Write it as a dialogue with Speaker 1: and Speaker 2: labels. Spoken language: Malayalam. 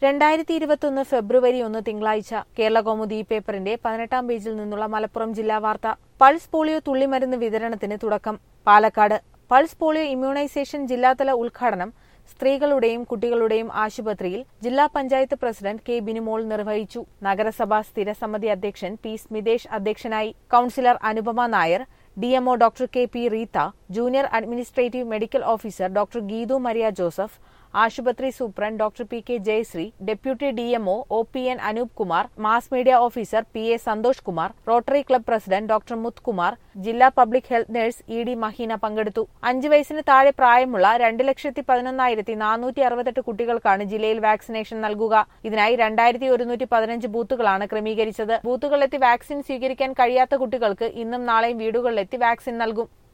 Speaker 1: രണ്ടായിരത്തി ഇരുപത്തൊന്ന് ഫെബ്രുവരി ഒന്ന് തിങ്കളാഴ്ച കേരള കൗമുദി ഈ പേപ്പറിന്റെ പതിനെട്ടാം പേജിൽ നിന്നുള്ള മലപ്പുറം ജില്ലാ വാർത്ത പൾസ് പോളിയോ തുള്ളിമരുന്ന് വിതരണത്തിന് തുടക്കം പാലക്കാട് പൾസ് പോളിയോ ഇമ്മ്യൂണൈസേഷൻ ജില്ലാതല ഉദ്ഘാടനം സ്ത്രീകളുടെയും കുട്ടികളുടെയും ആശുപത്രിയിൽ ജില്ലാ പഞ്ചായത്ത് പ്രസിഡന്റ് കെ ബിനുമോൾ നിർവഹിച്ചു നഗരസഭാ സ്ഥിരസമിതി അധ്യക്ഷൻ പി സ്മിതേഷ് അധ്യക്ഷനായി councillor Anupama Nair DMO doctor K P Reetha junior administrative medical officer doctor Geethu Maria Joseph ആശുപത്രി superintendent doctor P K Jayasree deputy DMO O P N Anoop Kumar mass media officer P A Santhosh Kumar rotary club president doctor Muthukumar ജില്ലാ public health nurse E D Maheena പങ്കെടുത്തു അഞ്ച് വയസ്സിന് താഴെ പ്രായമുള്ള രണ്ട് ലക്ഷത്തി പതിനൊന്നായിരത്തി നാനൂറ്റി അറുപത്തെട്ട് കുട്ടികൾക്കാണ് ജില്ലയിൽ വാക്സിനേഷൻ നൽകുക ഇതിനായി രണ്ടായിരത്തി ഒരുന്നൂറ്റി പതിനഞ്ച് ബൂത്തുകളാണ് ക്രമീകരിച്ചത് ബൂത്തുകളിലെത്തി വാക്സിൻ സ്വീകരിക്കാൻ കഴിയാത്ത കുട്ടികൾക്ക് ഇന്നും നാളെയും വീടുകളിലെത്തി വാക്സിൻ നൽകും